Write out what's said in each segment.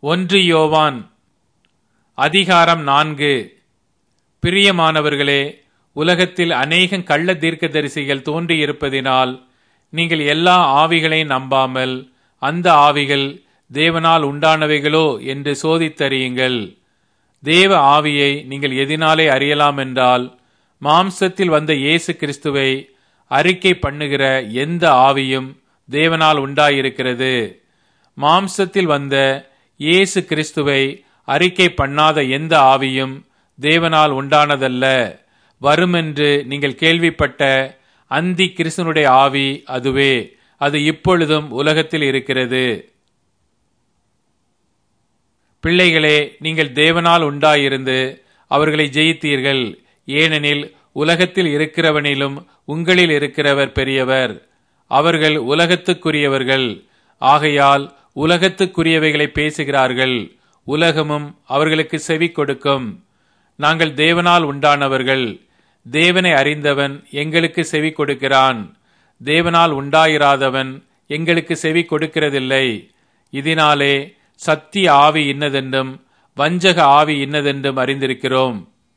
ஒன்று யோவான் அதிகாரம் நான்கு பிரியமானவர்களே உலகத்தில் அநேகம் கள்ள தீர்க்கதரிசிகள் தோன்றியிருப்பதினால் நீங்கள் எல்லா ஆவிகளையும் நம்பாமல் அந்த ஆவிகள் தேவனால் உண்டானவைகளோ என்று சோதித்தறியுங்கள் தேவ ஆவியை நீங்கள் எதினாலே அறியலாம் என்றால் மாம்சத்தில் வந்த இயேசு கிறிஸ்துவை அறிக்கை பண்ணுகிற எந்த ஆவியும் தேவனால் உண்டாயிருக்கிறது மாம்சத்தில் வந்த இயேசு கிறிஸ்துவை அறிக்கை பண்ணாத எந்த ஆவியும் தேவனால் உண்டானதல்ல வருமென்று நீங்கள் கேள்விப்பட்ட அந்தி கிறிஸ்தனுடைய ஆவி அதுவே அது இப்பொழுதும் உலகத்தில் இருக்கிறது பிள்ளைகளே நீங்கள் தேவனால் உண்டாயிருந்து அவர்களை ஜெயித்தீர்கள் ஏனெனில் உலகத்தில் இருக்கிறவனிலும் உங்களில் இருக்கிறவர் பெரியவர் அவர்கள் உலகத்துக்குரியவர்கள் ஆகையால் உலகத்துக்குரியவைகளை பேசுகிறார்கள் உலகமும் அவர்களுக்கு செவி கொடுக்கும் நாங்கள் தேவனால் உண்டானவர்கள் தேவனை அறிந்தவன் எங்களுக்கு செவி கொடுக்கிறான் தேவனால் உண்டாயிராதவன் எங்களுக்கு செவி கொடுக்கிறதில்லை இதனாலே சத்திய ஆவி இன்னதென்றும் வஞ்சக ஆவி இன்னதென்றும் அறிந்திருக்கிறோம்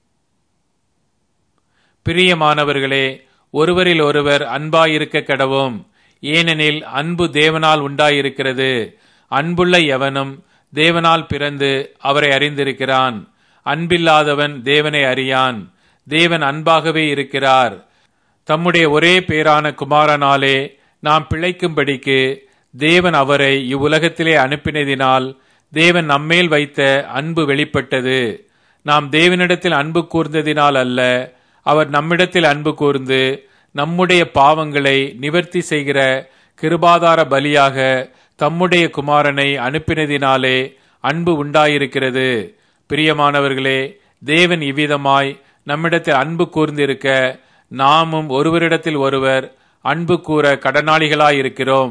பிரியமானவர்களே ஒருவரில் ஒருவர் அன்பாயிருக்க கடவோம் ஏனெனில் அன்பு தேவனால் உண்டாயிருக்கிறது அன்புள்ள எவனும் தேவனால் பிறந்து அவரை அறிந்திருக்கிறான் அன்பில்லாதவன் தேவனை அறியான் தேவன் அன்பாகவே இருக்கிறார் தம்முடைய ஒரே பேரான குமாரனாலே நாம் பிழைக்கும்படிக்கு தேவன் அவரை இவ்வுலகத்திலே அனுப்பினதினால் தேவன் நம்மேல் வைத்த அன்பு வெளிப்பட்டது நாம் தேவனிடத்தில் அன்பு கூர்ந்ததினால் அல்ல அவர் நம்மிடத்தில் அன்பு கூர்ந்து நம்முடைய பாவங்களை நிவர்த்தி செய்கிற கிருபாதார பலியாக தம்முடைய குமாரனை அனுப்பினதினாலே அன்பு உண்டாயிருக்கிறது பிரியமானவர்களே தேவன் இவ்விதமாய் நம்மிடத்தில் அன்பு கூர்ந்திருக்க நாமும் ஒருவரிடத்தில் ஒருவர் அன்பு கூற கடனாளிகளாயிருக்கிறோம்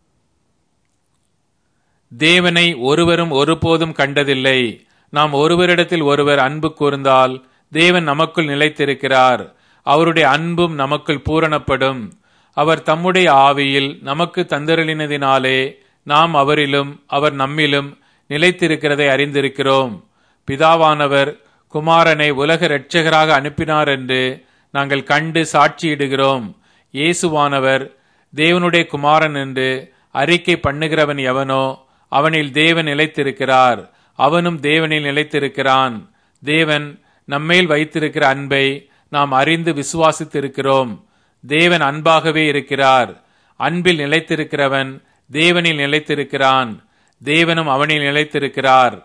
தேவனை ஒருவரும் ஒருபோதும் கண்டதில்லை நாம் ஒருவரிடத்தில் ஒருவர் அன்பு கூர்ந்தால் தேவன் நமக்குள் நிலைத்திருக்கிறார் அவருடைய அன்பும் நமக்குள் பூரணப்படும் அவர் தம்முடைய ஆவியில் நமக்கு தந்தருளினதினாலே நாம் அவரிலும் அவர் நம்மிலும் நிலைத்திருக்கிறதை அறிந்திருக்கிறோம் பிதாவானவர் குமாரனை உலக இரட்சகராக அனுப்பினார் என்று நாங்கள் கண்டு சாட்சியிடுகிறோம் இயேசுவானவர் தேவனுடைய குமாரன் என்று அறிக்கை பண்ணுகிறவன் எவனோ அவனில் தேவன் நிலைத்திருக்கிறார் அவனும் தேவனில் நிலைத்திருக்கிறான் தேவன் நம்மேல் வைத்திருக்கிற அன்பை நாம் அறிந்து விசுவாசித்திருக்கிறோம் தேவன் அன்பாகவே இருக்கிறார் அன்பில் நிலைத்திருக்கிறவன் தேவனில் நிலைத்திருக்கிறான் தேவனும் அவனில் நிலைத்திருக்கிறார்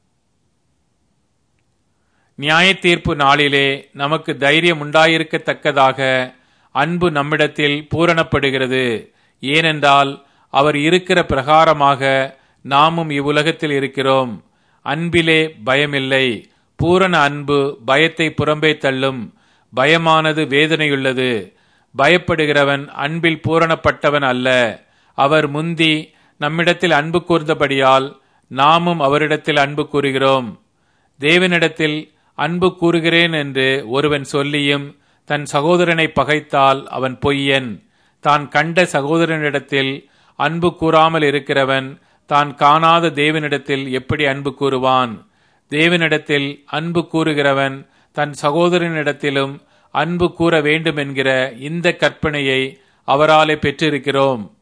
நியாய தீர்ப்பு நாளிலே நமக்கு தைரியம் உண்டாயிருக்கத்தக்கதாக அன்பு நம்மிடத்தில் பூரணப்படுகிறது ஏனென்றால் அவர் இருக்கிற பிரகாரமாக நாமும் இவ்வுலகத்தில் இருக்கிறோம் அன்பிலே பயமில்லை பூரண அன்பு பயத்தை புறம்பே தள்ளும் பயமானது வேதனையுள்ளது பயப்படுகிறவன் அன்பில் பூரணப்பட்டவன் அல்ல அவர் முந்தி நம்மிடத்தில் அன்பு கூர்ந்தபடியால் நாமும் அவரிடத்தில் அன்பு கூறுகிறோம் தேவனிடத்தில் அன்பு கூறுகிறேன் என்று ஒருவன் சொல்லியும் தன் சகோதரனை பகைத்தால் அவன் பொய்யன் தான் கண்ட சகோதரனிடத்தில் அன்பு கூறாமல் இருக்கிறவன் தான் காணாத தேவனிடத்தில் எப்படி அன்பு கூறுவான் தேவனிடத்தில் அன்பு கூறுகிறவன் தன் சகோதரனிடத்திலும் அன்பு கூற வேண்டும் என்கிற இந்த கற்பனையை அவராலே பெற்றிருக்கிறோம்